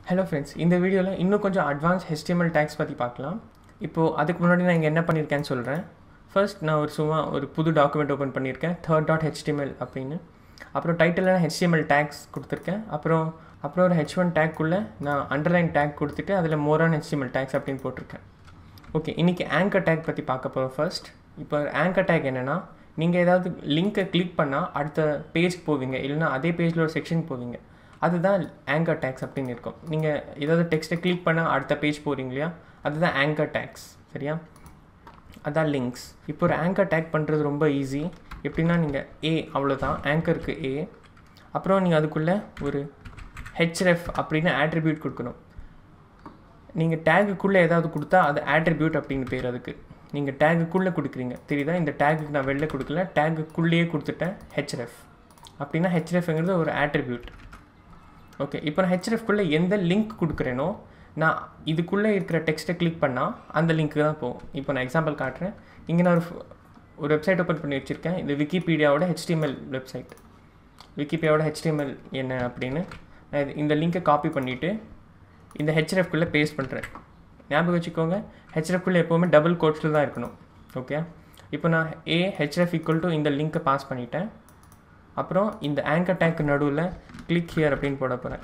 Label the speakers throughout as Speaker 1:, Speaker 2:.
Speaker 1: hello friends இந்த வீடியோவில் இன்னும் கொஞ்சம் அட்வான்ஸ் HTML டேக்ஸ் பற்றி பார்க்கலாம் இப்போது அதுக்கு முன்னாடி நான் இங்கே என்ன பண்ணியிருக்கேன்னு சொல்கிறேன் ஃபர்ஸ்ட் நான் ஒரு சும்மா ஒரு புது டாக்குமெண்ட் ஓப்பன் பண்ணியிருக்கேன் தேர்ட் டாட் ஹெச்டிஎம்எல் அப்படின்னு அப்புறம் டைட்டிலில் நான் HTML டேக்ஸ் கொடுத்துருக்கேன் அப்புறம் அப்புறம் ஒரு ஹெச் ஒன் டேக்குள்ளே நான் அண்டர்லைன் டேக் கொடுத்துட்டு அதில் மோரான் HTML டேக்ஸ் அப்படின்னு போட்டிருக்கேன் ஓகே இன்றைக்கி ஆங்கர் டேக் பற்றி பார்க்க போகிறோம் ஃபர்ஸ்ட் இப்போ ஆங்கர் டேக் என்னென்னா நீங்கள் ஏதாவது லிங்க்கை கிளிக் பண்ணால் அடுத்த பேஜ்க்கு போவீங்க இல்லைனா அதே பேஜில் ஒரு செக்ஷன் போவீங்க அதுதான் ஆங்கர் டேக்ஸ் அப்படின்னு இருக்கும் நீங்கள் ஏதாவது டெக்ஸ்ட்டை கிளிக் பண்ணால் அடுத்த பேஜ் போகிறீங்க இல்லையா அதுதான் ஆங்கர் டேக்ஸ் சரியா அதான் லிங்க்ஸ் இப்போ ஒரு ஆங்கர் டேக் பண்ணுறது ரொம்ப ஈஸி எப்படின்னா நீங்கள் ஏ அவ்வளோதான் ஆங்கருக்கு ஏ அப்புறம் நீங்கள் அதுக்குள்ளே ஒரு ஹெச்ரெஃப் அப்படின்னு ஆட்ரிபியூட் கொடுக்கணும் நீங்கள் டேகுக்குள்ளே ஏதாவது கொடுத்தா அது ஆட்ரிபியூட் அப்படின்னு பேர் அதுக்கு நீங்கள் டேகுக்குள்ளே கொடுக்குறீங்க தெரியுதா இந்த டேகுக்கு நான் வெளில கொடுக்கல டேகுக்குள்ளேயே கொடுத்துட்டேன் ஹெச்ரெஃப் அப்படின்னா ஹெச்ரெஃப்ங்கிறது ஒரு ஆட்ரிபியூட் ஓகே இப்போ நான் ஹெச்எஃப்குள்ளே எந்த லிங்க் கொடுக்குறேனோ நான் இதுக்குள்ளே இருக்கிற டெக்ஸ்ட்டை கிளிக் பண்ணால் அந்த லிங்க்கு தான் போகும் இப்போ நான் எக்ஸாம்பிள் காட்டுறேன் இங்கே நான் ஒரு f- ஒரு வெப்சைட் ஓப்பன் பண்ணி வச்சுருக்கேன் இது விக்கிபீடியாவோட HTML வெப்சைட் விக்கிபீடியாவோட HTML என்ன அப்படின்னு நான் இது- இந்த லிங்கை காப்பி பண்ணிவிட்டு இந்த ஹெச்எஃப்குள்ளே பேஸ்ட் பண்ணுறேன் ஞாபகம் வச்சுக்கோங்க ஹெச்எஃப்குள்ளே எப்போவுமே டபுள் கோட்ஸில் தான் இருக்கணும் ஓகே இப்போ நான் ஏ ஹெச்எஃப் ஈக்குவல் டு இந்த லிங்க்கை பாஸ் பண்ணிட்டேன் அப்புறம் இந்த ஆங்கர் டேங்க் நடுவில் கிளிக் ஹியர் அப்படின்னு போட போகிறேன்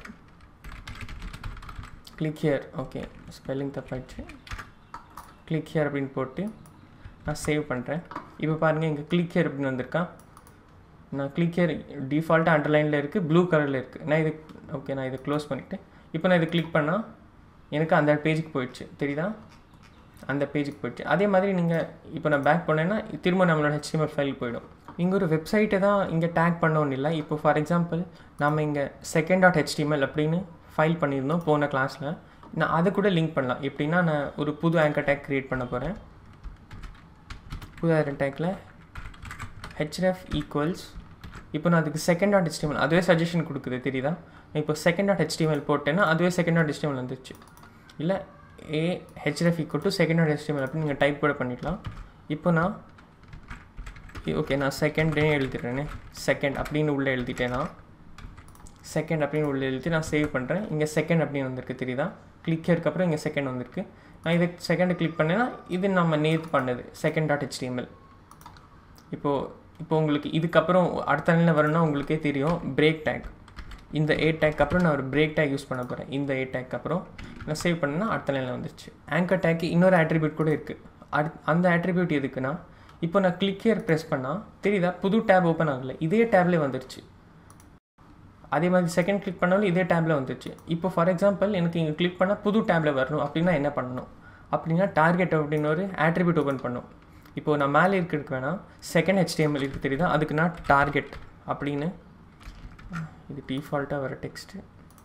Speaker 1: கிளிக் ஹியர் ஓகே ஸ்பெல்லிங் தப்பாயிடுச்சு கிளிக் ஹியர் அப்படின்னு போட்டு நான் சேவ் பண்ணுறேன் இப்போ பாருங்கள் இங்கே கிளிக் ஹியர் அப்படின்னு வந்திருக்கா நான் கிளிக் ஹியர் டிஃபால்ட்டாக அண்டர்லைனில் இருக்குது ப்ளூ கலரில் இருக்குது நான் இது ஓகே நான் இதை க்ளோஸ் பண்ணிவிட்டு இப்போ நான் இதை கிளிக் பண்ணால் எனக்கு அந்த பேஜுக்கு போயிடுச்சு தெரியுதா அந்த பேஜுக்கு போயிடுச்சு அதே மாதிரி நீங்கள் இப்போ நான் பேக் பண்ணேன்னா திரும்ப நம்மளோட HTML ஃபைல் போயிடும் இங்கே ஒரு வெப்சைட்டை தான் இங்கே டேக் பண்ணோன்னு இல்லை இப்போ ஃபார் எக்ஸாம்பிள் நம்ம இங்கே செகண்ட் டாட் ஹெச்டிஎம்எல் அப்படின்னு ஃபைல் பண்ணியிருந்தோம் போன கிளாஸில் நான் அதை கூட லிங்க் பண்ணலாம் எப்படின்னா நான் ஒரு புது ஆங்கர் டேக் க்ரியேட் பண்ண போகிறேன் புது ஆங்கர் டேக்கில் ஹெச்எஃப் ஈக்குவல்ஸ் இப்போ நான் அதுக்கு செகண்ட் டாட் HTML அதுவே சஜஷன் கொடுக்குது தெரியுதா நான் இப்போ செகண்ட் டாட் HTML போட்டேன்னா அதுவே செகண்ட் டாட் HTML வந்துருச்சு இல்லை a href equal to second dot HTML அப்படின்னு நீங்கள் டைப் கூட பண்ணிக்கலாம் இப்போ நான் ஓகே நான் செகண்டே எழுதிடுறேனே செகண்ட் அப்படின்னு உள்ளே எழுதிட்டேன்னா செகண்ட் அப்படின்னு உள்ளே எழுதி நான் சேவ் பண்ணுறேன் இங்கே செகண்ட் அப்படின்னு வந்திருக்கு தெரியுதா கிளிக் அப்புறம் இங்கே செகண்ட் வந்திருக்கு நான் இதை செகண்டை கிளிக் பண்ணேன்னா இது நம்ம நேற்று பண்ணது செகண்ட் டாட் ஹெச்டிஎம்எல் இப்போது இப்போ உங்களுக்கு இதுக்கப்புறம் அடுத்த நிலையில் வரணும்னா உங்களுக்கே தெரியும் பிரேக் டேக் இந்த ஏ டேக் அப்புறம் நான் ஒரு பிரேக் டேக் யூஸ் பண்ண போகிறேன் இந்த ஏ டேக் அப்புறம் நான் சேவ் பண்ணேன்னா அடுத்த நிலையில் வந்துருச்சு ஆங்கர் டேக்கு இன்னொரு ஆட்ரிபியூட் கூட இருக்குது அடு அந்த ஆட்ரிபியூட் எதுக்குன்னா இப்போ நான் கிளிக் ஹியர் ப்ரெஸ் பண்ணால் தெரியுதா புது டேப் ஓப்பன் ஆகலை இதே டேப்லேயே வந்துருச்சு அதே மாதிரி செகண்ட் கிளிக் பண்ணாலும் இதே டேப்பில் வந்துருச்சு இப்போ ஃபார் எக்ஸாம்பிள் எனக்கு இங்கே கிளிக் பண்ணால் புது டேப்பில் வரணும் அப்படின்னா என்ன பண்ணணும் அப்படின்னா டார்கெட் அப்படின்னு ஒரு ஆட்ரிபியூட் ஓப்பன் பண்ணும் இப்போது நான் மேலே இருக்கிறதுக்கு வேணால் செகண்ட் HTML இருக்கு தெரியுதா அதுக்கு நான் டார்கெட் அப்படின்னு இது டிஃபால்ட்டாக வர text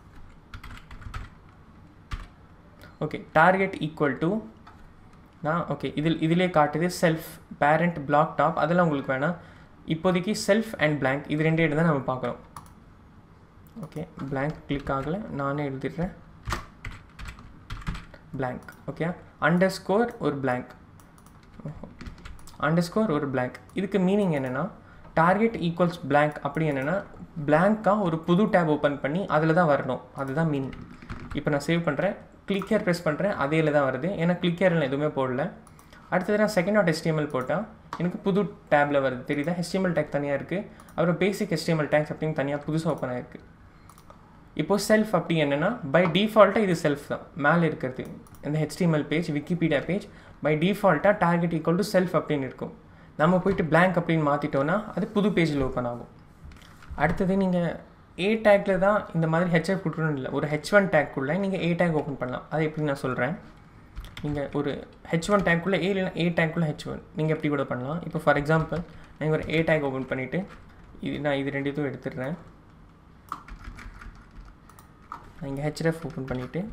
Speaker 1: okay target equal to நான் ஓகே இதில் இதிலே காட்டுது செல்ஃப் பேரண்ட் பிளாக் டாப் அதெல்லாம் உங்களுக்கு வேணாம் இப்போதைக்கு செல்ஃப் அண்ட் blank இது ரெண்டே தான் நம்ம பார்க்குறோம் ஓகே blank கிளிக் ஆகலை நானே எழுதிடுறேன் blank ஓகே அண்டர் ஸ்கோர் ஒரு blank அண்டர் ஸ்கோர் ஒரு blank இதுக்கு மீனிங் என்னென்னா டார்கெட் ஈக்குவல்ஸ் blank அப்படி என்னென்னா blank-ஆ ஒரு புது டேப் ஓப்பன் பண்ணி அதில் தான் வரணும் அதுதான் மீனிங் இப்போ நான் சேவ் பண்ணுறேன் கிளிக்கர் ப்ரெஸ் பண்ணுறேன் அதேல தான் வருது ஏன்னா கிளிக்கரில் எதுவுமே போடல அடுத்தது நான் செகண்ட் டாட் HTML போட்டால் எனக்கு புது டேப்பில் வருது தெரியுதா HTML டேக் தனியாக இருக்குது அப்புறம் பேசிக் HTML டேக்ஸ் அப்படின்னு தனியாக புதுசாக ஓப்பன் ஆயிருக்கு இப்போ செல்ஃப் அப்படி என்னென்னா பை டிஃபால்ட்டாக இது செல்ஃப் தான் மேலே இருக்கிறது இந்த HTML page Wikipedia page by டிஃபால்ட்டாக டார்கெட் ஈக்குவல் டு செல்ஃப் அப்படின்னு இருக்கும் நம்ம போயிட்டு blank அப்படின்னு மாற்றிட்டோன்னா அது புது பேஜில் ஓப்பன் ஆகும் அடுத்தது நீங்கள் ஏ டேக்கில் தான் இந்த மாதிரி ஹெச்எஃப் கொடுக்கணும் இல்லை ஒரு ஹெச் ஒன் டேக்குள்ளே நீங்கள் ஏ டேக் ஓப்பன் பண்ணலாம் அது எப்படி நான் சொல்கிறேன் நீங்கள் ஒரு ஹெச் ஒன் டேக்குள்ளே ஏ இல்லைனா ஏ டேக்குள்ளே ஹெச் ஒன் நீங்கள் எப்படி கூட பண்ணலாம் இப்போ ஃபார் எக்ஸாம்பிள் நீங்கள் ஒரு ஏ டேக் ஓப்பன் பண்ணிவிட்டு இது நான் இது ரெண்டுத்தையும் எடுத்துடுறேன் நான் இங்கே ஹெச்எஃப் ஓப்பன் பண்ணிவிட்டு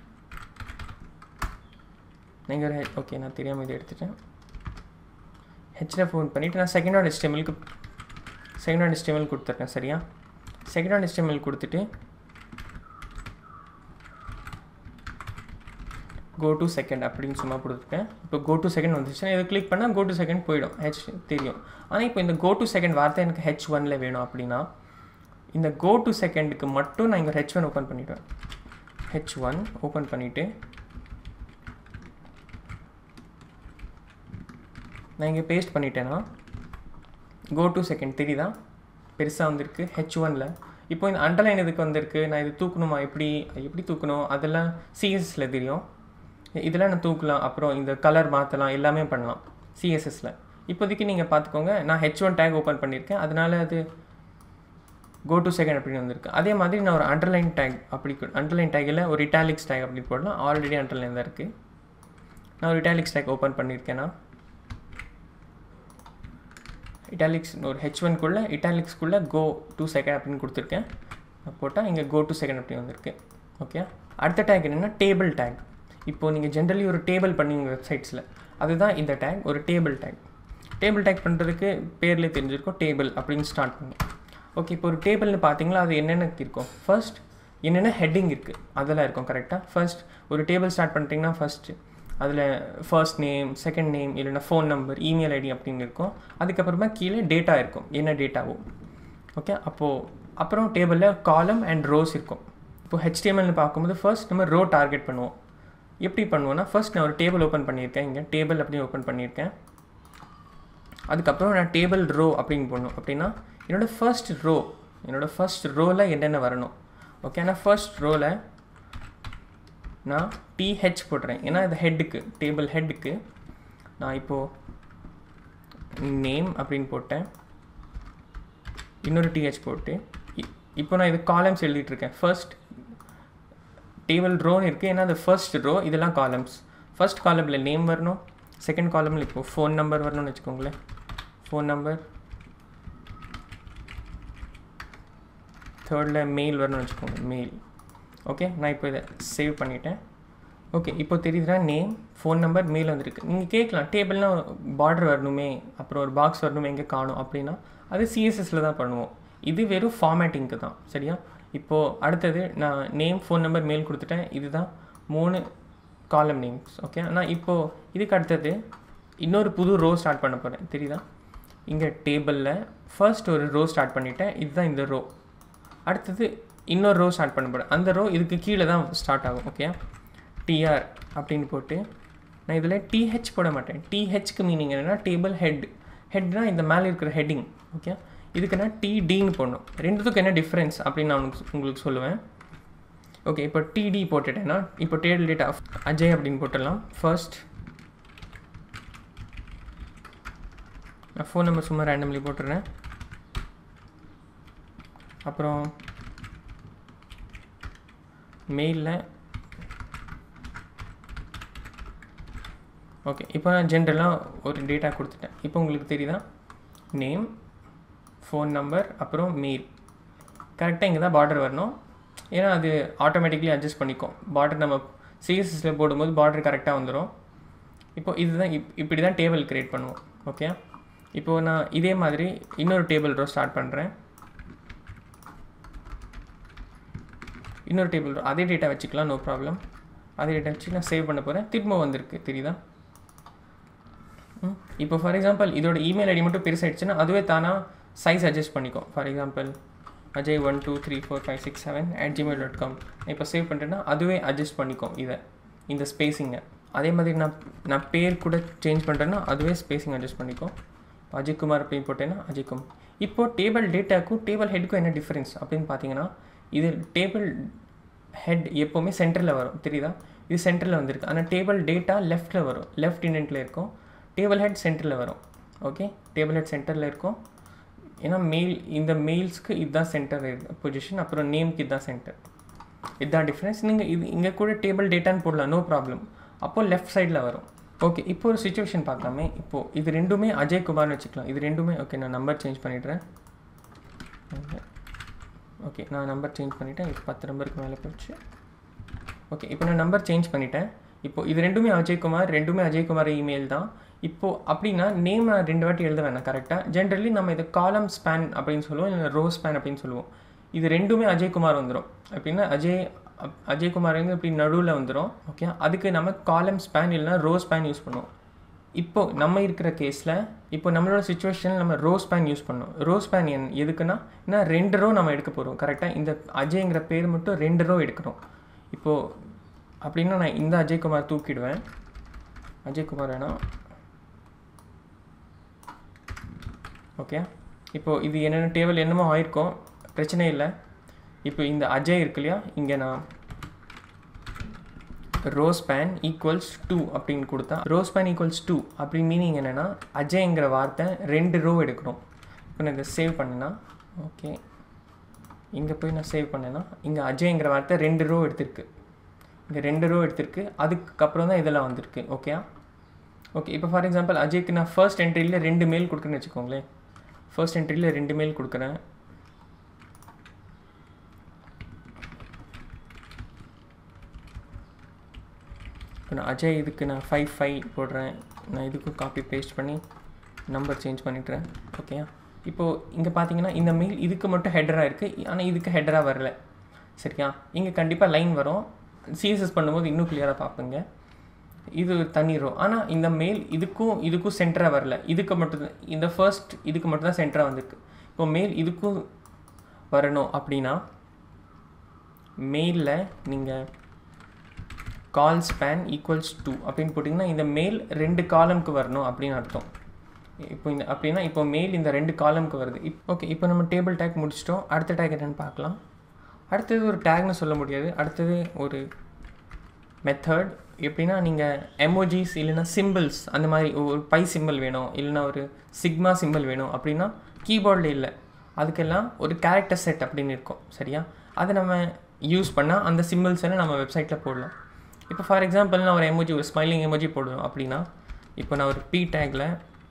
Speaker 1: நீங்கள் ஒரு ஓகே நான் தெரியாமல் இதை எடுத்துட்டேன் ஹெச்எஃப் ஓப்பன் பண்ணிவிட்டு நான் செகண்ட் ஆட் HTML-க்கு செகண்ட் ஆட் HTML கொடுத்துட்றேன் சரியா செகண்ட் ஆட் HTML கொடுத்துட்டு கோ டு செகண்ட் அப்படின்னு சும்மா கொடுத்துருக்கேன் இப்போ கோ டு செகண்ட் வந்துச்சுன்னா இதை கிளிக் பண்ணால் கோ டு செகண்ட் போயிடும் ஹெச் தெரியும் ஆனால் இப்போ இந்த கோ டு செகண்ட் வார்த்தை எனக்கு ஹெச் ஒனில் வேணும் அப்படின்னா இந்த கோ டு செகண்டுக்கு மட்டும் நான் இங்கே ஹெச் ஒன் ஓப்பன் பண்ணிவிடுவேன் ஹெச் ஒன் ஓப்பன் பண்ணிவிட்டு நான் இங்கே பேஸ்ட் பண்ணிட்டேன்னா கோ டு செகண்ட் தெரியுதா பெருசாக வந்திருக்கு ஹெச் ஒனில் இப்போ இந்த அண்டர்லைன் இதுக்கு வந்திருக்கு நான் இது தூக்கணுமா எப்படி எப்படி தூக்கணும் அதெல்லாம் சிஎஸ்எஸில் தெரியும் இதெல்லாம் நான் தூக்கலாம் அப்புறம் இந்த கலர் மாற்றலாம் எல்லாமே பண்ணலாம் சிஎஸ்எஸில் இப்போதைக்கு நீங்கள் பார்த்துக்கோங்க நான் ஹெச் ஒன் டேக் ஓப்பன் பண்ணியிருக்கேன் அதனால் அது கோ டு செகண்ட் அப்படின்னு வந்திருக்கு அதே மாதிரி நான் ஒரு அண்டர்லைன் டேக் அப்படி அண்டர்லைன் டேக்கில் ஒரு இட்டாலிக்ஸ் டேக் அப்படி போடலாம் ஆல்ரெடி அண்டர்லைன் தான் இருக்குது நான் ஒரு இட்டாலிக்ஸ் டேக் ஓப்பன் பண்ணியிருக்கேன்னா இட்டாலிக்ஸ் ஒரு ஹெச் ஒன்குள்ளே இட்டாலிக்ஸ்குள்ளே கோ டூ செகண்ட் அப்படின்னு கொடுத்துருக்கேன் போட்டால் இங்கே கோ டு செகண்ட் அப்படி வந்திருக்கு ஓகே அடுத்த டேக் என்னென்னா டேபிள் டேக் இப்போது நீங்கள் ஜென்ரலி ஒரு டேபிள் பண்ணுவீங்க வெப்சைட்ஸில் அதுதான் இந்த டேக் ஒரு டேபிள் டேக் டேபிள் டேக் பண்ணுறதுக்கு பேர்லேயே தெரிஞ்சிருக்கும் டேபிள் அப்படின்னு ஸ்டார்ட் பண்ணும் ஓகே இப்போ ஒரு டேபிள்னு பார்த்தீங்களா அது என்னென்ன இருக்கும் ஃபர்ஸ்ட் என்னென்ன ஹெட்டிங் இருக்குது அதெல்லாம் இருக்கும் கரெக்டாக ஃபர்ஸ்ட் ஒரு டேபிள் ஸ்டார்ட் பண்ணிட்டீங்கன்னா ஃபஸ்ட்டு அதில் ஃபர்ஸ்ட் நேம் செகண்ட் நேம் இல்லைன்னா ஃபோன் நம்பர் இமெயில் ஐடி அப்படின்னு இருக்கும் அதுக்கப்புறமா கீழே டேட்டா இருக்கும் என்ன டேட்டாவோ ஓகே அப்போது அப்புறம் டேபிளில் காலம் அண்ட் ரோஸ் இருக்கும் இப்போ ஹெச்டிஎம்எல்னு பார்க்கும்போது ஃபர்ஸ்ட் நம்ம ரோ டார்கெட் பண்ணுவோம் எப்படி பண்ணுவோன்னா ஃபர்ஸ்ட் நான் ஒரு டேபிள் ஓப்பன் பண்ணியிருக்கேன் இங்கே டேபிள் அப்படின்னு ஓப்பன் பண்ணியிருக்கேன் அதுக்கப்புறம் நான் டேபிள் ரோ அப்படின்னு போடணும் அப்படின்னா என்னோடய ஃபர்ஸ்ட் ரோ என்னோடய ஃபர்ஸ்ட் ரோவில் என்னென்ன வரணும் ஓகே ஆனால் ஃபர்ஸ்ட் ரோவில் நான் டிஹெச் போடுறேன் ஏன்னா இது ஹெட்டுக்கு டேபிள் ஹெட்டுக்கு நான் இப்போது நேம் அப்படின்னு போட்டேன் இன்னொரு டிஹெச் போட்டு இப்போ நான் இது காலம்ஸ் எழுதிட்டுருக்கேன் ஃபர்ஸ்ட் டேபிள் ரோன்னு இருக்குது ஏன்னா அது ஃபர்ஸ்ட் ரோ இதெல்லாம் காலம்ஸ் ஃபர்ஸ்ட் காலமில் நேம் வரணும் செகண்ட் காலமில் இப்போது ஃபோன் நம்பர் வரணும்னு வச்சுக்கோங்களேன் ஃபோன் நம்பர் தேர்டில் மெயில் வரணும்னு வச்சுக்கோங்க மெயில் ஓகே நான் இப்போ இதை சேவ் பண்ணிட்டேன் ஓகே இப்போ தெரியுதுன்னா நேம் ஃபோன் நம்பர் மெயில் வந்திருக்கு நீங்கள் கேட்கலாம் டேபிள்னால் பார்டர் வரணுமே அப்புறம் ஒரு பாக்ஸ் வரணுமே எங்கே காணும் அப்படின்னா அது சிஎஸ்எஸில் தான் பண்ணுவோம் இது வெறும் ஃபார்மேட்டிங்க்கு தான் சரியா இப்போது அடுத்தது நான் நேம் ஃபோன் நம்பர் மெயில் கொடுத்துட்டேன் இதுதான் மூணு காலம் நேம்ஸ் ஓகே ஆனால் இப்போது இதுக்கு அடுத்தது இன்னொரு புது ரோ ஸ்டார்ட் பண்ண போகிறேன் தெரியுதா இங்கே டேபிளில் ஃபர்ஸ்ட் ஒரு ரோ ஸ்டார்ட் பண்ணிட்டேன் இதுதான் இந்த ரோ அடுத்தது இன்னொரு ரோ ஸ்டார்ட் பண்ண போகிறேன் அந்த ரோ இதுக்கு கீழே தான் ஸ்டார்ட் ஆகும் ஓகே டிஆர் அப்படின்னு போட்டு நான் இதில் டிஹெச் போட மாட்டேன் டிஹெச்க்கு மீனிங் என்னென்னா டேபிள் ஹெட் ஹெட்னா இந்த மேலே இருக்கிற ஹெட்டிங் ஓகே இதுக்கு நான் டிடின்னு போடணும் ரெண்டுத்துக்கும் என்ன டிஃப்ரென்ஸ் அப்படின்னு நான் உங்களுக்கு உங்களுக்கு சொல்லுவேன் ஓகே இப்போ டிடி போட்டுட்டேன்னா இப்போ டேபிள் டேட்டா அஜய் அப்படின்னு போட்டுடலாம் ஃபர்ஸ்ட் நான் ஃபோன் நம்பர் சும்மா ரேண்டம்லி போட்டுறேன் அப்புறம் மெயிலில் ஓகே இப்போ நான் ஜென்ரலாக ஒரு டேட்டா கொடுத்துட்டேன் இப்போ உங்களுக்கு தெரியுதா நேம் ஃபோன் நம்பர் அப்புறம் மெயில் கரெக்டாக இங்கே தான் பார்டர் வரணும் ஏன்னா அது ஆட்டோமேட்டிக்லி அட்ஜஸ்ட் பண்ணிக்கும் பார்டர் நம்ம சிஎஸ்எஸில் போடும்போது பார்டர் கரெக்டாக வந்துடும் இப்போ இதுதான் இப் இப்படி தான் டேபிள் க்ரியேட் பண்ணுவோம் ஓகே இப்போது நான் இதே மாதிரி இன்னொரு டேபிள் ரோ ஸ்டார்ட் பண்ணுறேன் இன்னொரு டேபிள் அதே டேட்டா வச்சுக்கலாம் நோ ப்ராப்ளம் அதே டேட்டா வச்சு நான் சேவ் பண்ண போகிறேன் திரும்ப வந்திருக்கு தெரியுதா இப்போ ஃபார் எக்ஸாம்பிள் இதோட இமெயில் ஐடி மட்டும் பெருசாகிடுச்சுன்னா அதுவே தானாக சைஸ் அட்ஜஸ்ட் பண்ணிக்கும் for example Ajay one two three four five six seven at Gmail dot com இப்போ சேவ் பண்ணிட்டேன்னா அதுவே அட்ஜஸ்ட் பண்ணிக்கும் இதை இந்த ஸ்பேஸிங்கை அதே மாதிரி நான் நான் பேர் கூட சேஞ்ச் பண்ணுறேன்னா அதுவே ஸ்பேஸிங் அட்ஜஸ்ட் பண்ணிக்கும் அஜய்குமார் அப்படின்னு போட்டேன்னா அஜய்குமார் இப்போது டேபிள் டேட்டாக்கும் டேபிள் ஹெட்டுக்கும் என்ன டிஃப்ரென்ஸ் அப்படின்னு பார்த்தீங்கன்னா இது டேபிள் ஹெட் எப்போவுமே சென்டரில் வரும் தெரியுதா இது சென்டரில் வந்திருக்கு ஆனால் டேபிள் டேட்டா லெஃப்ட்டில் வரும் லெஃப்ட் இண்டென்ட்டில் இருக்கும் டேபிள் ஹெட் சென்டரில் வரும் ஓகே டேபிள் ஹெட் சென்டரில் இருக்கும் ஏன்னா மெயில் இந்த மெயில்ஸ்க்கு இதுதான் சென்டர் பொசிஷன் அப்புறம் நேம்க்கு இதுதான் சென்டர் இதுதான் டிஃப்ரென்ஸ் நீங்கள் இது இங்கே கூட டேபிள் டேட்டான்னு போடலாம் நோ ப்ராப்ளம் அப்போது லெஃப்ட் சைடில் வரும் ஓகே இப்போ ஒரு சுச்சுவேஷன் பார்க்கலாமே இப்போது இது ரெண்டுமே அஜய் குமார்னு வச்சுக்கலாம் இது ரெண்டுமே ஓகே நான் நம்பர் சேஞ்ச் பண்ணிடுறேன் ஓகே நான் நம்பர் சேஞ்ச் பண்ணிட்டேன் இப்போ பத்து நம்பருக்கு மேலே போயிடுச்சு ஓகே இப்போ நான் நம்பர் சேஞ்ச் பண்ணிட்டேன் இப்போது இது ரெண்டுமே அஜய்குமார் ரெண்டுமே அஜய்குமார் இமெயில் தான் இப்போது அப்படின்னா நேம் நான் ரெண்டு வாட்டி எழுத வேணாம் கரெக்டாக ஜென்ரலி நம்ம இதை காலம் ஸ்பேன் அப்படின்னு சொல்லுவோம் இல்லை ரோ ஸ்பேன் அப்படின்னு சொல்லுவோம் இது ரெண்டுமே அஜய்குமார் வந்துடும் அப்படின்னா அஜய் அஜய்குமாருங்க இப்படி நடுவில் வந்துடும் ஓகே அதுக்கு நம்ம காலம் ஸ்பேன் இல்லைனா ரோ ஸ்பேன் யூஸ் பண்ணுவோம் இப்போ நம்ம இருக்கிற கேஸில் இப்போ நம்மளோட சுச்சுவேஷனில் நம்ம ரோ ஸ்பேன் யூஸ் பண்ணோம் ரோ ஸ்பேன் என் எதுக்குன்னா ஏன்னா ரெண்டு ரோ நம்ம எடுக்க போகிறோம் கரெக்டாக இந்த அஜய்ங்கிற பேர் மட்டும் ரெண்டு ரோ எடுக்கிறோம் இப்போது அப்படின்னா நான் இந்த அஜய்குமார் தூக்கிடுவேன் அஜய்குமார் வேணாம் ஓகே இப்போது இது என்னென்ன டேபிள் என்னமோ ஆயிருக்கும் பிரச்சனை இல்லை இப்போ இந்த அஜய் இருக்கு இல்லையா இங்கே நான் ரோ ஸ்பேன் ஈக்குவல்ஸ் டூ அப்படின்னு கொடுத்தா ரோ ஸ்பேன் ஈக்குவல்ஸ் டூ அப்படி மீனிங் என்னென்னா அஜய்ங்கிற வார்த்தை ரெண்டு ரோ எடுக்கணும் இப்போ நான் இதை சேவ் பண்ணேன்னா ஓகே இங்கே போய் நான் சேவ் பண்ணேன்னா இங்கே அஜய்ங்கிற வார்த்தை ரெண்டு ரோ எடுத்திருக்கு இங்கே ரெண்டு ரோ எடுத்திருக்கு அதுக்கப்புறம் தான் இதெல்லாம் வந்திருக்கு ஓகே ஓகே இப்போ ஃபார் எக்ஸாம்பிள் அஜய்க்கு நான் ஃபர்ஸ்ட் என்ட்ரியில் ரெண்டு மெயில் கொடுக்குறேன்னு வச்சுக்கோங்களேன் ஃபர்ஸ்ட் என்ட்ரியில் ரெண்டு மெயில் கொடுக்குறேன் இப்போ நான் அஜய் இதுக்கு நான் ஃபைவ் ஃபைவ் போடுறேன் நான் இதுக்கும் காப்பி பேஸ்ட் பண்ணி நம்பர் சேஞ்ச் பண்ணிட்டுறேன் ஓகே இப்போது இங்கே பார்த்தீங்கன்னா இந்த மெயில் இதுக்கு மட்டும் ஹெட்டராக இருக்குது ஆனால் இதுக்கு ஹெட்டராக வரல சரியா இங்கே கண்டிப்பாக லைன் வரும் சிஎஸ்எஸ் பண்ணும்போது இன்னும் கிளியராக பார்ப்பீங்க இது தனி ரோ ஆனால் இந்த மெயில் இதுக்கும் இதுக்கும் சென்டராக வரல இதுக்கு மட்டும் இந்த ஃபர்ஸ்ட் இதுக்கு மட்டும் தான் சென்டராக வந்திருக்கு இப்போ மெயில் இதுக்கும் வரணும் அப்படின்னா மெயிலில் நீங்கள் கால் ஸ்பேன் ஈக்குவல்ஸ் டூ அப்படின்னு போட்டிங்கன்னா இந்த மெயில் ரெண்டு காலம்க்கு வரணும் அப்படின்னு அர்த்தம் இப்போ இந்த அப்படின்னா இப்போ மெயில் இந்த ரெண்டு காலம்க்கு வருது இப் ஓகே இப்போ நம்ம டேபிள் டேக் முடிச்சிட்டோம் அடுத்த டேக் என்னென்னு பார்க்கலாம் அடுத்தது ஒரு டேக்னு சொல்ல முடியாது அடுத்தது ஒரு மெத்தட் எப்படின்னா நீங்கள் எமோஜிஸ் இல்லைன்னா சிம்பிள்ஸ் அந்த மாதிரி ஒரு பை சிம்பிள் வேணும் இல்லைன்னா ஒரு சிக்மா சிம்பிள் வேணும் அப்படின்னா கீபோர்டில் இல்லை அதுக்கெல்லாம் ஒரு கேரக்டர் செட் அப்படின்னு இருக்கும் சரியா அதை நம்ம யூஸ் பண்ணால் அந்த சிம்பிள்ஸ் எல்லாம் நம்ம வெப்சைட்டில் போடலாம் இப்போ ஃபார் எக்ஸாம்பிள் நான் ஒரு எமோஜி ஒரு ஸ்மைலிங் எமோஜி போடுவேன் அப்படின்னா இப்போ நான் ஒரு பி டேக்கில்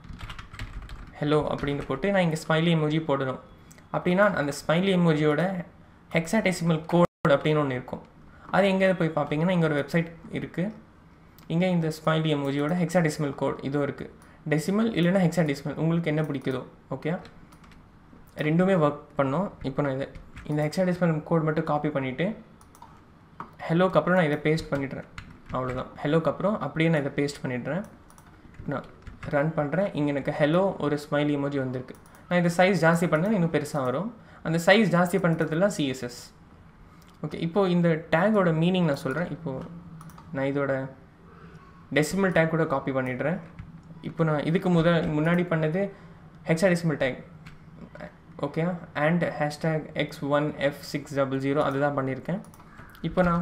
Speaker 1: ஹலோ அப்படின்னு போட்டு நான் இங்கே ஸ்மைலி எமோஜி போடணும் அப்படின்னா அந்த ஸ்மைலி எமோஜியோட ஹெக்ஸாடெசிமல் கோட் அப்படின்னு ஒன்று இருக்கும் அது எங்கே போய் பார்ப்பீங்கன்னா இங்கே ஒரு வெப்சைட் இருக்குது இங்கே இந்த ஸ்மைலி எமோஜியோட ஹெக்ஸாடெசிமல் கோட் இதுவும் இருக்குது டெசிமல் இல்லைன்னா ஹெக்ஸாடெசிமல் உங்களுக்கு என்ன பிடிக்குதோ ஓகே ரெண்டுமே ஒர்க் பண்ணோம் இப்போ நான் இதை இந்த ஹெக்ஸாடெசிமல் கோட் மட்டும் காப்பி பண்ணிவிட்டு ஹெலோக்கு அப்புறம் நான் இதை பேஸ்ட் பண்ணிடுறேன் அவ்வளோதான் ஹெலோக்கு அப்புறம் அப்படியே நான் இதை பேஸ்ட் பண்ணிடுறேன் நான் ரன் பண்ணுறேன் இங்கே எனக்கு ஹெலோ ஒரு ஸ்மைலி எமோஜி வந்திருக்கு நான் இதை சைஸ் ஜாஸ்தி பண்ணேன் இன்னும் பெருசாக வரும் அந்த சைஸ் ஜாஸ்தி பண்ணுறதுலாம் சிஎஸ்எஸ் ஓகே இப்போது இந்த டேகோட மீனிங் நான் சொல்கிறேன் இப்போது நான் இதோட டெசிமல் டேக் கூட காப்பி பண்ணிடுறேன் இப்போ நான் இதுக்கு முதல் முன்னாடி பண்ணது hexadecimal tag okay and hashtag X one F six double zero அதுதான் பண்ணியிருக்கேன் இப்போ நான்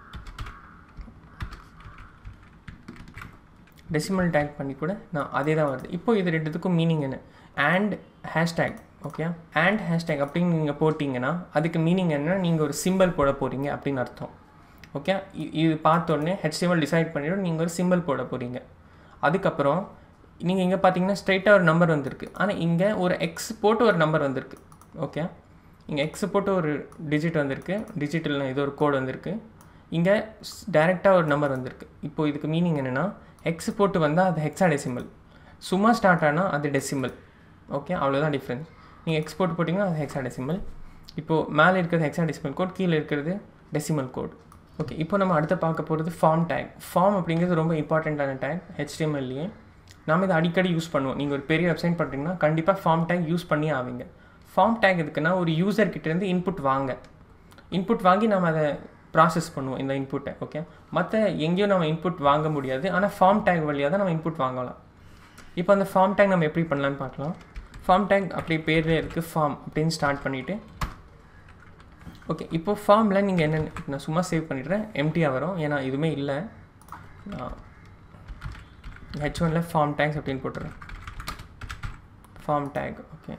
Speaker 1: டெசிமல் டேக் பண்ணி கூட நான் அதே தான் வருது இப்போ இது ரெண்டுத்துக்கும் மீனிங் என்ன and hashtag okay and hashtag அப்படின்னு நீங்கள் போட்டிங்கன்னா அதுக்கு மீனிங் என்ன நீங்கள் ஒரு சிம்பிள் போட போகிறீங்க அப்படின்னு அர்த்தம் ஓகே இது பார்த்தோன்னே ஹெச்டிஎம்எல் டிசைட் பண்ணிவிட்டு நீங்கள் ஒரு சிம்பிள் போட போகிறீங்க அதுக்கப்புறம் நீங்கள் இங்கே பார்த்தீங்கன்னா ஸ்ட்ரைட்டாக ஒரு நம்பர் வந்திருக்கு ஆனால் இங்கே ஒரு எக்ஸ் போட்டு ஒரு நம்பர் வந்திருக்கு ஓகே இங்கே எக்ஸ் போட்டு ஒரு டிஜிட் வந்திருக்கு டிஜிட்டல் இது ஒரு கோடு வந்திருக்கு இங்கே டேரெக்டாக ஒரு நம்பர் வந்திருக்கு இப்போ இதுக்கு மீனிங் என்னென்னா எக்ஸ் போட்டு வந்தால் அது ஹெக்ஸா டெசிமல் சும்மா ஸ்டார்ட் ஆனால் அது டெசிமல் ஓகே அவ்வளோதான் டிஃப்ரென்ஸ் நீங்கள் எக்ஸ் போட்டு போட்டிங்கன்னா அது ஹெக்ஸா டெசிமல் இப்போது மேலே இருக்கிறது ஹெக்ஸா டெசிமல் கோட் கீழே இருக்கிறது டெசிமல் கோட் ஓகே இப்போ நம்ம அடுத்து பார்க்க போகிறது ஃபார்ம் டேக் ஃபார்ம் அப்படிங்கிறது ரொம்ப இம்பார்ட்டண்ட்டான டேக் ஹெச்டிஎம்எல்லையே நாம் இதை அடிக்கடி யூஸ் பண்ணுவோம் நீங்கள் ஒரு பெரிய வெப்சைட் பண்ணுறீங்கன்னா கண்டிப்பாக ஃபார்ம் டேக் யூஸ் பண்ணி ஆவீங்க ஃபார்ம் டேக் எதுக்குன்னா ஒரு யூசர் கிட்டேருந்து இன்புட் வாங்க இன்புட் வாங்கி நம்ம அதை ப்ராசஸ் பண்ணுவோம் இந்த இன்புட்டை ஓகே மற்ற எங்கேயும் நம்ம இன்புட் வாங்க முடியாது ஆனால் ஃபார்ம் டேக் வழியாக தான் நம்ம இன்புட் வாங்கலாம் இப்போ அந்த ஃபார்ம் டேக் நம்ம எப்படி பண்ணலான்னு பார்க்கலாம் ஃபார்ம் டேக் அப்படி பேர்லேயே இருக்குது ஃபார்ம் அப்படின்னு ஸ்டார்ட் பண்ணிவிட்டு ஓகே இப்போ ஃபார்மில் நீங்கள் என்ன நான் சும்மா சேவ் பண்ணிடுறேன் எம்டியாக வரும் ஏன்னா எதுவுமே இல்லை நான் ஹெச் ஒனில் ஃபார்ம் டேக்ஸ் அப்படின்னு போட்டுறேன் ஃபார்ம் டேக் ஓகே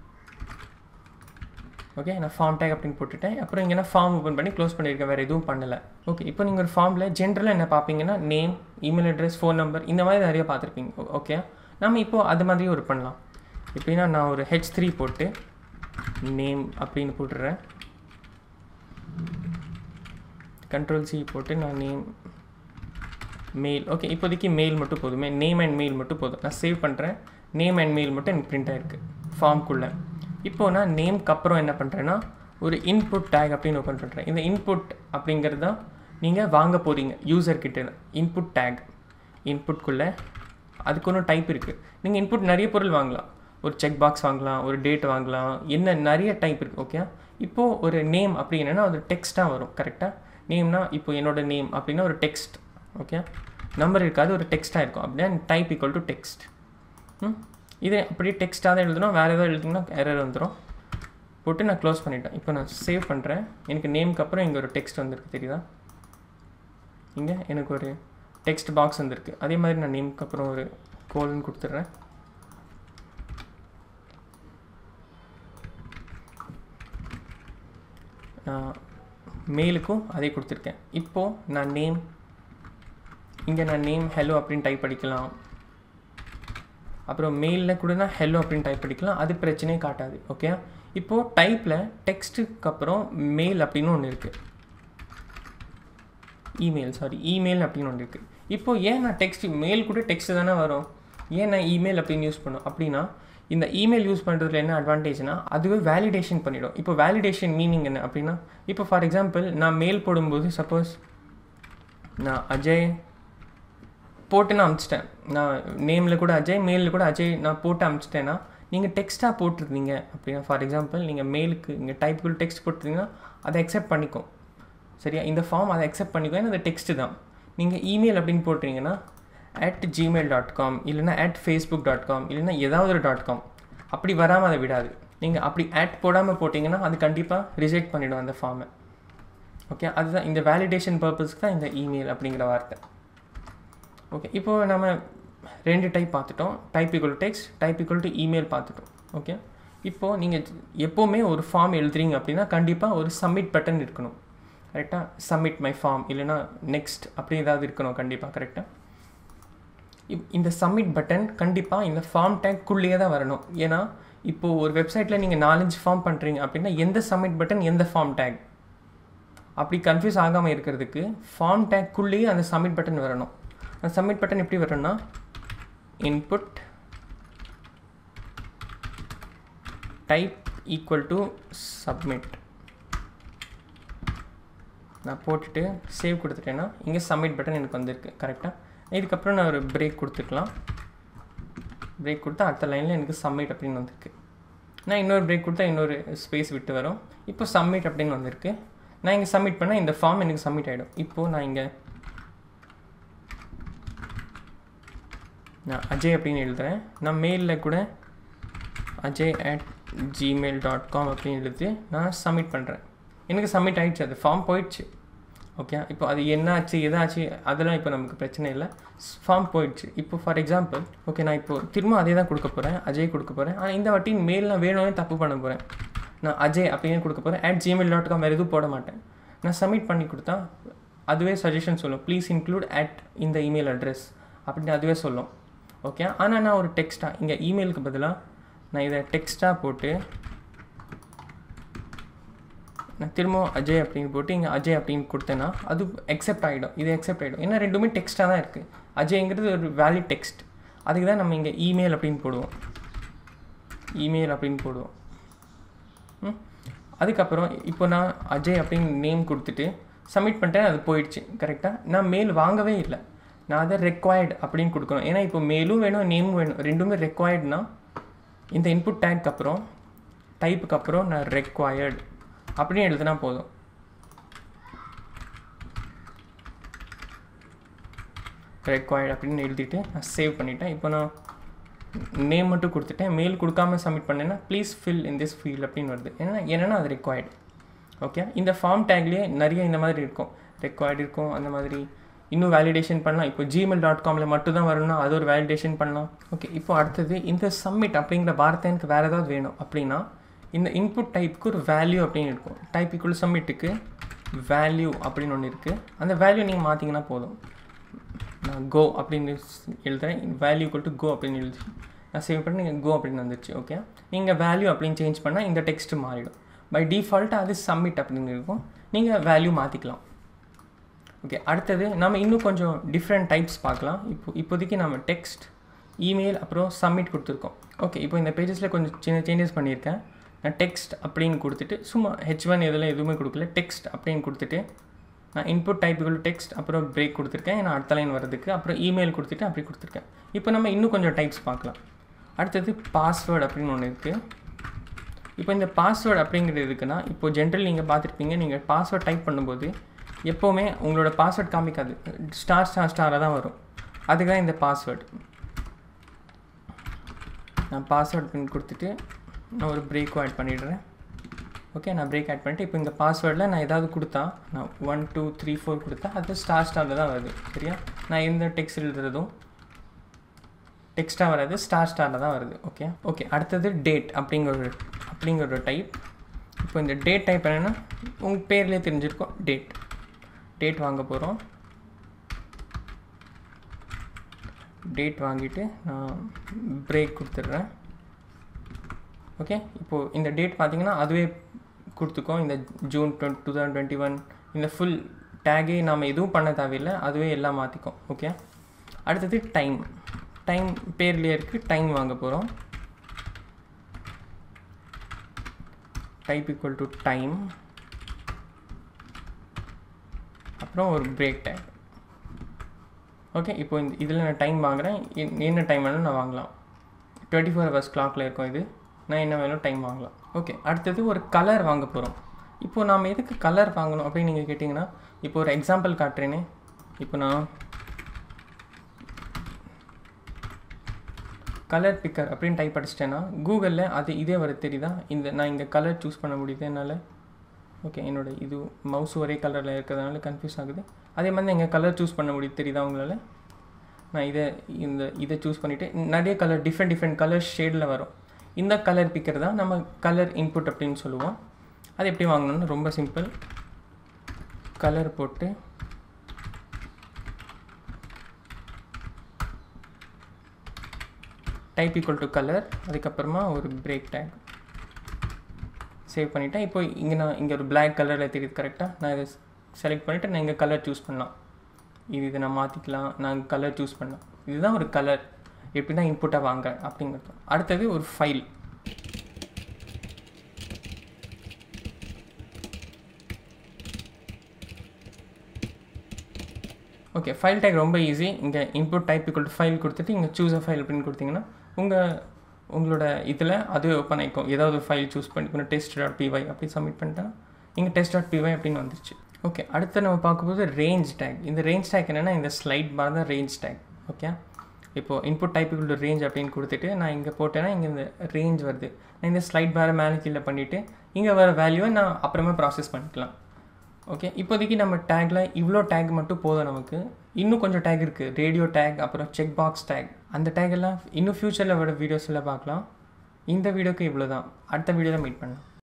Speaker 1: ஓகே நான் ஃபார்ம் டேக் அப்படின்னு போட்டுட்டேன் அப்புறம் இங்கே நான் ஃபார்ம் ஓப்பன் பண்ணி க்ளோஸ் பண்ணியிருக்கேன் வேறு எதுவும் பண்ணலை ஓகே இப்போ நீங்கள் ஒரு ஃபார்மில் ஜென்ரலாக என்ன பார்ப்பீங்கன்னா name email address phone number இந்த மாதிரி நிறைய பார்த்துருப்பீங்க ஓகே நம்ம இப்போது அது மாதிரி ஒரு பண்ணலாம் எப்படின்னா நான் ஒரு ஹெச் த்ரீ போட்டு நேம் அப்படின்னு போட்டுடுறேன் கண்ட்ரோல் சி போட்டு நான் நேம் மெயில் ஓகே இப்போதைக்கு மெயில் மட்டும் போதுமே நேம் அண்ட் மெயில் மட்டும் போதும் நான் சேவ் பண்ணுறேன் நேம் அண்ட் மெயில் மட்டும் எனக்கு பிரிண்ட் ஆகிருக்கு ஃபார்ம்குள்ளே இப்போது நான் நேம்க்கு அப்புறம் என்ன பண்ணுறேன்னா ஒரு இன்புட் டேக் அப்படின்னு ஓப்பன் பண்ணுறேன் இந்த இன்புட் அப்படிங்கிறது தான் நீங்கள் வாங்க போகிறீங்க யூசர்கிட்ட இன்புட் டேக் இன்புட்குள்ளே அதுக்கு ஒன்றும் டைப் இருக்குது நீங்கள் இன்புட் நிறைய பொருள் வாங்கலாம் ஒரு செக் பாக்ஸ் வாங்கலாம் ஒரு டேட் வாங்கலாம் என்ன நிறைய டைப் இருக்குது ஓகே இப்போது ஒரு நேம் அப்படி என்னென்னா அது டெக்ஸ்ட்டாக வரும் கரெக்டாக நேம்னா இப்போ என்னோட நேம் அப்படின்னா ஒரு டெக்ஸ்ட் ஓகே நம்பர் இருக்காது ஒரு டெக்ஸ்ட்டாக இருக்கும் அப்படின்னா டைப் ஈக்குவல் டு டெக்ஸ்ட் ம் இதே அப்படியே டெக்ஸ்ட்டாக தான் எழுதணும் வேறு ஏதாவது எழுதிங்கன்னா எரர் வந்துடும் போட்டு நான் க்ளோஸ் பண்ணிட்டேன் இப்போ நான் சேவ் பண்ணுறேன் எனக்கு நேமுக்கு அப்புறம் இங்கே ஒரு டெக்ஸ்ட் வந்திருக்கு தெரியுதா இங்கே எனக்கு ஒரு டெக்ஸ்ட் பாக்ஸ் வந்திருக்கு அதே மாதிரி நான் நேமுக்கு அப்புறம் ஒரு கோல்னு கொடுத்துட்றேன் நான் மெயிலுக்கும் அதே கொடுத்துருக்கேன் இப்போது நான் நேம் இங்கே நான் நேம் ஹலோ அப்படின்னு டைப் அடிக்கலாம் அப்புறம் மெயிலில் கூட நான் ஹெல்லோ அப்படின்னு டைப் பண்ணிக்கலாம் அது பிரச்சனையே காட்டாது ஓகே இப்போது டைப்பில் டெக்ஸ்ட்டுக்கு அப்புறம் மெயில் அப்படின்னு ஒன்று இருக்குது இமெயில் சாரி இமெயில் அப்படின்னு ஒன்று இருக்குது இப்போது ஏன் நான் டெக்ஸ்ட் மெயில் கூட டெக்ஸ்ட் தானே வரும் ஏன் நான் இமெயில் அப்படின்னு யூஸ் பண்ணும் அப்படின்னா இந்த இமெயில் யூஸ் பண்ணுறதுல என்ன அட்வான்டேஜ்னா அதுவே வேலிடேஷன் பண்ணிடும் இப்போ வேலிடேஷன் மீனிங் என்ன அப்படின்னா இப்போ ஃபார் எக்ஸாம்பிள் நான் மெயில் போடும்போது சப்போஸ் நான் அஜய் போட்டு நான் அனுப்பிச்சிட்டேன் நான் நேமில் கூட அஜய் மெயிலில் கூட அஜய் நான் போட்டு அனுப்பிச்சிட்டேன்னா நீங்கள் டெக்ஸ்ட்டாக போட்டிருந்தீங்க அப்படின்னா ஃபார் எக்ஸாம்பிள் நீங்கள் மெயிலுக்கு இங்கே டைப்புக்குள் டெக்ஸ்ட் போட்டிருந்தீங்கன்னா அதை அக்செப்ட் பண்ணிக்கும் சரியா இந்த ஃபார்ம் அதை அக்செப்ட் பண்ணிக்கும் ஏன்னா அது டெக்ஸ்ட்டு தான் நீங்கள் இமெயில் அப்படின்னு போட்டிங்கன்னா அட் ஜிமெயில் டாட் காம் இல்லைனா அட் ஃபேஸ்புக் டாட் காம் இல்லைனா ஏதாவது ஒரு டாட் காம் அப்படி வராமல் அதை விடாது நீங்கள் அப்படி ஆட் போடாமல் போட்டிங்கன்னா அது கண்டிப்பாக ரிஜெக்ட் பண்ணிவிடும் அந்த ஃபார்மை ஓகே அதுதான் இந்த வேலிடேஷன் பர்பஸ்க்கு தான் இந்த இமெயில் அப்படிங்கிற வார்த்தை ஓகே இப்போது நம்ம ரெண்டு டைப் பார்த்துட்டோம் type equal text type equal to email பார்த்துட்டோம் ஓகே இப்போது நீங்கள் எப்போவுமே ஒரு ஃபார்ம் எழுதுறீங்க அப்படின்னா கண்டிப்பாக ஒரு சப்மிட் பட்டன் இருக்கணும் கரெக்டாக சப்மிட் மை ஃபார்ம் இல்லைனா நெக்ஸ்ட் அப்படி ஏதாவது இருக்கணும் கண்டிப்பாக கரெக்டாக இந்த சப்மிட் பட்டன் கண்டிப்பாக இந்த ஃபார்ம் டேக்குள்ளேயே தான் வரணும் ஏன்னா இப்போது ஒரு வெப்சைட்டில் நீங்கள் நாலஞ்சு ஃபார்ம் பண்ணுறீங்க அப்படின்னா எந்த சப்மிட் பட்டன் எந்த ஃபார்ம் டேக் அப்படி கன்ஃபியூஸ் ஆகாமல் இருக்கிறதுக்கு ஃபார்ம் டேக்குள்ளேயே அந்த சப்மிட் பட்டன் வரணும் அந்த சப்மிட் பட்டன் எப்படி வரும்னா input type equal to submit நான் போட்டுட்டு சேவ் கொடுத்துட்டேன்னா இங்கே சப்மிட் பட்டன் எனக்கு வந்திருக்கு கரெக்டாக இதுக்கப்புறம் நான் ஒரு பிரேக் கொடுத்துக்கலாம் பிரேக் கொடுத்தா அடுத்த லைனில் எனக்கு சப்மிட் அப்படின்னு வந்திருக்கு நான் இன்னொரு பிரேக் கொடுத்தா இன்னொரு ஸ்பேஸ் விட்டு வரும் இப்போ சப்மிட் அப்படின்னு வந்திருக்கு நான் இங்கே சப்மிட் பண்ணால் இந்த ஃபார்ம் எனக்கு சப்மிட் ஆகிடும் இப்போது நான் இங்கே நான் அஜய் அப்படின்னு எழுதுகிறேன் நான் மெயிலில் கூட Ajay at Gmail dot com அப்படின்னு எழுதி நான் சப்மிட் பண்ணுறேன் எனக்கு சப்மிட் ஆகிடுச்சு அது ஃபார்ம் போயிடுச்சு ஓகே இப்போ அது என்ன ஆச்சு எதாச்சு அதெல்லாம் இப்போ நமக்கு பிரச்சனை இல்லை ஃபார்ம் போயிடுச்சு இப்போ ஃபார் எக்ஸாம்பிள் ஓகே நான் இப்போ திரும்ப அதே தான் கொடுக்க போகிறேன் அஜய் கொடுக்க போகிறேன் ஆனால் இந்த வாட்டி மெயில் நான் வேணும்னே தப்பு பண்ண போகிறேன் நான் அஜய் அப்படின்னு கொடுக்க போகிறேன் அட் ஜிமெயில் டாட் காம் வேறு எதுவும் போட மாட்டேன் நான் சப்மிட் பண்ணி கொடுத்தா அதுவே சஜஷன் சொல்லும் ப்ளீஸ் இன்க்ளூட் அட் இந்த இமெயில் அட்ரஸ் அப்படின்னு அதுவே சொல்லும் ஓகே ஆனால் நான் ஒரு டெக்ஸ்ட்டாக இங்கே இமெயிலுக்கு பதிலாக நான் இதை டெக்ஸ்ட்டாக போட்டு நான் திரும்பவும் அஜய் அப்படின்னு போட்டு இங்கே அஜய் அப்படின்னு கொடுத்தேன்னா அது அக்செப்ட் ஆகிடும் இது அக்செப்ட் ஆகிடும் ஏன்னா ரெண்டுமே டெக்ஸ்ட்டாக தான் இருக்குது அஜய்ங்கிறது ஒரு வேலிட் டெக்ஸ்ட் அதுக்கு தான் நம்ம இங்கே இமெயில் அப்படின்னு போடுவோம் இமெயில் அப்படின்னு போடுவோம் ம் அதுக்கப்புறம் இப்போ நான் அஜய் அப்படின்னு நேம் கொடுத்துட்டு சப்மிட் பண்ணிட்டேன் அது போயிடுச்சு கரெக்டாக நான் மெயில் வாங்கவே இல்லை நான் அதை ரெக்வயர்டு அப்படின்னு கொடுக்கணும் ஏன்னா இப்போ மெயிலும் வேணும் நேமும் வேணும் ரெண்டுமே ரெக்வயர்டுனா இந்த இன்புட் டேங்க் அப்புறம் டைப்புக்கு அப்புறம் நான் ரெக்வயர்டு அப்படின்னு எழுதுனா போதும் ரெக்வயர்டு அப்படின்னு எழுதிட்டு நான் சேவ் பண்ணிட்டேன் இப்போ நான் நேம் மட்டும் கொடுத்துட்டேன் மெயில் கொடுக்காம சப்மிட் பண்ணேன்னா please fill in this field அப்படின்னு வருது ஏன்னா என்னென்னா அது ரெக்வயர்டு ஓகே இந்த ஃபார்ம் டேக்லேயே நிறைய இந்த மாதிரி இருக்கும் ரெக்வயர்டு இருக்கும் அந்த மாதிரி இன்னும் வேலிடேஷன் பண்ணலாம் இப்போ ஜிமெயில் டாட் காமில் மட்டும் தான் வரணும்னா அது ஒரு வேலிடேஷன் பண்ணலாம் ஓகே இப்போ அடுத்தது இந்த சப்மிட் அப்படிங்கிற வார்த்தை எனக்கு வேறு ஏதாவது வேணும் அப்படின்னா இந்த இன்புட் டைப்புக்கு ஒரு வேல்யூ அப்படின்னு இருக்கும் டைப் ஈக்குவல் சப்மிட்டுக்கு வேல்யூ அப்படின்னு ஒன்று இருக்குது அந்த வேல்யூ நீங்கள் மாற்றிங்கன்னா போதும் நான் கோ அப்படின்னு எழுதுறேன் வேல்யூ ஈக்குவல் டு கோ அப்படின்னு எழுதி நான் சேவ் பண்ணி நீங்கள் கோ அப்படின்னு வந்துருச்சு ஓகே நீங்கள் வேல்யூ அப்படின்னு சேஞ்ச் பண்ணால் இந்த டெக்ஸ்ட் மாறிடும் பை டிஃபால்ட்டாக அது சப்மிட் அப்படின்னு இருக்கும் நீங்கள் வேல்யூ மாற்றிக்கலாம் ஓகே அடுத்தது நம்ம இன்னும் கொஞ்சம் டிஃப்ரெண்ட் டைப்ஸ் பார்க்கலாம் இப்போ இப்போதைக்கு நம்ம டெக்ஸ்ட் இமெயில் அப்புறம் சப்மிட் கொடுத்துருக்கோம் ஓகே இப்போ இந்த பேஜஸில் கொஞ்சம் சின்ன சேஞ்சஸ் பண்ணியிருக்கேன் நான் டெக்ஸ்ட் அப்படின்னு கொடுத்துட்டு சும்மா ஹெச் ஒன் இதெல்லாம் எதுவுமே கொடுக்கல டெக்ஸ்ட் அப்படின்னு கொடுத்துட்டு நான் இன்புட் டைப்புகள் டெக்ஸ்ட் அப்புறம் பிரேக் கொடுத்துருக்கேன் ஏன்னா அடுத்த லைன் வரதுக்கு அப்புறம் இமெயில் கொடுத்துட்டு அப்படி கொடுத்துருக்கேன் இப்போ நம்ம இன்னும் கொஞ்சம் டைப்ஸ் பார்க்கலாம் அடுத்தது பாஸ்வேர்டு அப்படின்னு ஒன்று இருக்குது இப்போ இந்த பாஸ்வேர்டு அப்படிங்கிறது எதுக்குன்னா இப்போ ஜென்ரல் நீங்கள் பார்த்துருப்பீங்க நீங்கள் பாஸ்வேர்ட் டைப் பண்ணும்போது எப்போவுமே உங்களோட பாஸ்வேர்ட் காமிக்காது ஸ்டார் ஸ்டார் ஸ்டாராக தான் வரும் அதுக்கு தான் இந்த பாஸ்வேர்டு நான் பாஸ்வேர்ட் பின் கொடுத்துட்டு நான் ஒரு பிரேக்கும் ஆட் பண்ணிடுறேன் ஓகே நான் பிரேக் ஆட் பண்ணிட்டு இப்போ இந்த பாஸ்வேர்டில் நான் ஏதாவது கொடுத்தா நான் ஒன் டூ த்ரீ ஃபோர் கொடுத்தா அது ஸ்டார் ஸ்டாரில் தான் வருது சரியா நான் எந்த டெக்ஸ்ட் எழுதுறதும் டெக்ஸ்ட்டாக வராது ஸ்டார் ஸ்டாரில் தான் வருது ஓகே ஓகே அடுத்தது டேட் அப்படிங்கிற ஒரு அப்படிங்கிற ஒரு டைப் இப்போ இந்த டேட் டைப் என்னென்னா உங்கள் பேர்லேயே தெரிஞ்சிருக்கோம் டேட் டேட் வாங்க போகிறோம் டேட் வாங்கிட்டு நான் பிரேக் கொடுத்துட்றேன் ஓகே இப்போது இந்த டேட் பார்த்தீங்கன்னா அதுவே கொடுத்துக்கோம் இந்த June twenty two thousand twenty one இந்த ஃபுல் டேகே நாம் எதுவும் பண்ண தேவையில்லை அதுவே எல்லாம் மாற்றிக்கும் ஓகே அடுத்தது டைம் டைம் பேர்லேயே இருக்குது டைம் வாங்க போகிறோம் டைப் ஈக்குவல் டு டைம் அப்புறம் ஒரு பிரேக் டைம் ஓகே இப்போ இந்த இதில் நான் டைம் வாங்குகிறேன் என்ன டைம் வேணாலும் நான் வாங்கலாம் டுவெண்ட்டி ஃபோர் ஹவர்ஸ் கிளாக்கில் இருக்கும் இது நான் என்ன வேணும் டைம் வாங்கலாம் ஓகே அடுத்தது ஒரு கலர் வாங்க போகிறோம் இப்போ நாம் எதுக்கு கலர் வாங்கணும் அப்படின்னு நீங்கள் கேட்டிங்கன்னா இப்போ ஒரு எக்ஸாம்பிள் காட்டுறேனே இப்போ நான் கலர் பிக்கர் அப்படின்னு டைப் அடிச்சிட்டேன்னா கூகுளில் அது இதே வர தெரியுதா இந்த நான் இங்கே கலர் சூஸ் பண்ண முடியுது என்னால் ஓகே என்னோட இது மவுஸ் ஒரே கலரில் இருக்கிறதுனால கன்ஃபியூஸ் ஆகுது அதே மாதிரி எங்கள் கலர் சூஸ் பண்ண முடியுது தெரியுதா உங்களால் நான் இதை இந்த இதை சூஸ் பண்ணிவிட்டு நிறைய கலர் டிஃப்ரெண்ட் டிஃப்ரெண்ட் கலர் ஷேடில் வரும் இந்த கலர் பிக்கர் தான் நம்ம கலர் இன்புட் அப்படின்னு சொல்லுவோம் அது எப்படி வாங்கணும்னு ரொம்ப சிம்பிள் கலர் போட்டு டைப் ஈக்குவல் டு கலர் அதுக்கப்புறமா ஒரு பிரேக் டேக் சேவ் பண்ணிவிட்டேன் இப்போ இங்கே நான் இங்கே ஒரு பிளாக் கலரில் தெரியுது கரெக்டாக நான் இதை செலக்ட் பண்ணிவிட்டு நான் இங்கே கலர் சூஸ் பண்ணலாம் இது இதை நான் மாற்றிக்கலாம் நான் கலர் சூஸ் பண்ணலாம் இதுதான் ஒரு கலர் எப்படி தான் இன்புட்டாக வாங்க அப்படிங்கிறது அடுத்தது ஒரு ஃபைல் ஓகே ஃபைல் டேக் ரொம்ப ஈஸி இங்கே input type equal to file கொடுத்துட்டு இங்கே சூஸ் அ ஃபைல் அப்படின்னு கொடுத்தீங்கன்னா உங்கள் உங்களோட இதில் அதுவே ஓப்பன் ஆகிக்கும் ஏதாவது ஒரு ஃபைல் சூஸ் பண்ணி இப்போ டெஸ்ட் டாட் பிஒய் அப்படி சப்மிட் பண்ணிட்டா இங்கே டெஸ்ட் டாட் பிஒய் அப்படின்னு வந்துருச்சு ஓகே அடுத்து நம்ம பார்க்கும்போது ரேஞ்ச் டேக் இந்த ரேஞ்ச் டேக் என்னென்னா இந்த ஸ்லைட் பார் தான் ரேஞ்ச் டேக் ஓகே இப்போது input type equal to range அப்படின்னு கொடுத்துட்டு நான் இங்கே போட்டேன்னா இங்கே இந்த ரேஞ்ச் வருது நான் இந்த ஸ்லைட் பாரை மேலே கீழே பண்ணிவிட்டு இங்கே வர வேல்யூவை நான் அப்புறமா ப்ராசஸ் பண்ணிக்கலாம் ஓகே இப்போதைக்கு நம்ம டேக்கில் இவ்வளோ டேக் மட்டும் போதும் நமக்கு இன்னும் கொஞ்சம் டேக் இருக்குது ரேடியோ டேக் அப்புறம் செக் பாக்ஸ் டேக் அந்த டேக் எல்லாம் இன்னும் ஃப்யூச்சரில் வர வீடியோஸில் பார்க்கலாம் இந்த வீடியோக்கு இவ்வளோ தான் அடுத்த வீடியோவில் மீட் பண்ணலாம்